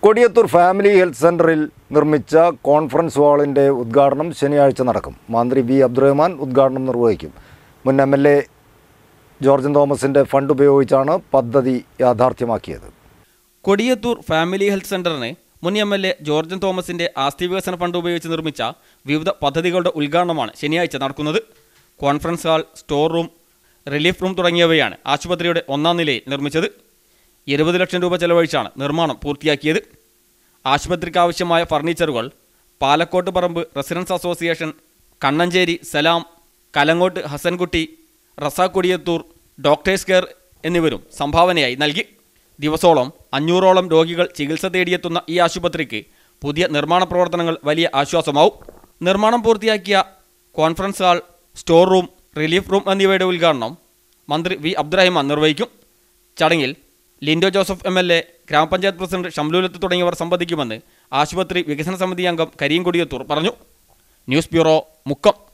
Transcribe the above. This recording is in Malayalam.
കൊടിയത്തൂർ ഫാമിലി ഹെൽത്ത് സെൻ്ററിൽ നിർമ്മിച്ച കോൺഫറൻസ് ഹാളിൻ്റെ ഉദ്ഘാടനം ശനിയാഴ്ച നടക്കും മന്ത്രി വി അബ്ദുറഹ്മാൻ ഉദ്ഘാടനം നിർവഹിക്കും മുൻ എം എൽ എ ജോർജൻ തോമസിൻ്റെ ഫണ്ട് ഉപയോഗിച്ചാണ് പദ്ധതി യാഥാർത്ഥ്യമാക്കിയത് കൊടിയത്തൂർ ഫാമിലി ഹെൽത്ത് സെന്ററിന് മുൻ എം എൽ എ ജോർജൻ തോമസിന്റെ ആസ്തി വികസന ഫണ്ട് ഉപയോഗിച്ച് നിർമ്മിച്ച വിവിധ പദ്ധതികളുടെ ഉദ്ഘാടനമാണ് ശനിയാഴ്ച നടക്കുന്നത് conference hall store room relief room തുടങ്ങിയവയാണ് ആശുപത്രിയുടെ ഒന്നാം നിലയിൽ നിർമ്മിച്ചത് ഇരുപത് ലക്ഷം രൂപ ചെലവഴിച്ചാണ് നിർമ്മാണം പൂർത്തിയാക്കിയത് ആശുപത്രിക്ക് ആവശ്യമായ ഫർണിച്ചറുകൾ Palakkottu Parambu residence association Kannancheri Salam Kalangott Hasankutty Raza Kodiyathur doctors care എന്നിവരും സംഭാവനയായി നൽകി ദിവസോളം അഞ്ഞൂറോളം രോഗികൾ ചികിത്സ തേടിയെത്തുന്ന ഈ ആശുപത്രിക്ക് പുതിയ നിർമ്മാണ പ്രവർത്തനങ്ങൾ വലിയ ആശ്വാസമാവും നിർമ്മാണം പൂർത്തിയാക്കിയ conference hall store room relief room എന്നിവയുടെ ഉദ്ഘാടനം മന്ത്രി വി അബ്ദുറഹിമാൻ നിർവഹിക്കും ചടങ്ങിൽ Linto Joseph M L A grama panchayat president Shamlulath തുടങ്ങിയവർ സംബന്ധിക്കുമെന്ന് ആശുപത്രി വികസന സമിതി അംഗം കരീം കൊടിയത്തൂർ പറഞ്ഞു ന്യൂസ് ബ്യൂറോ മുക്കം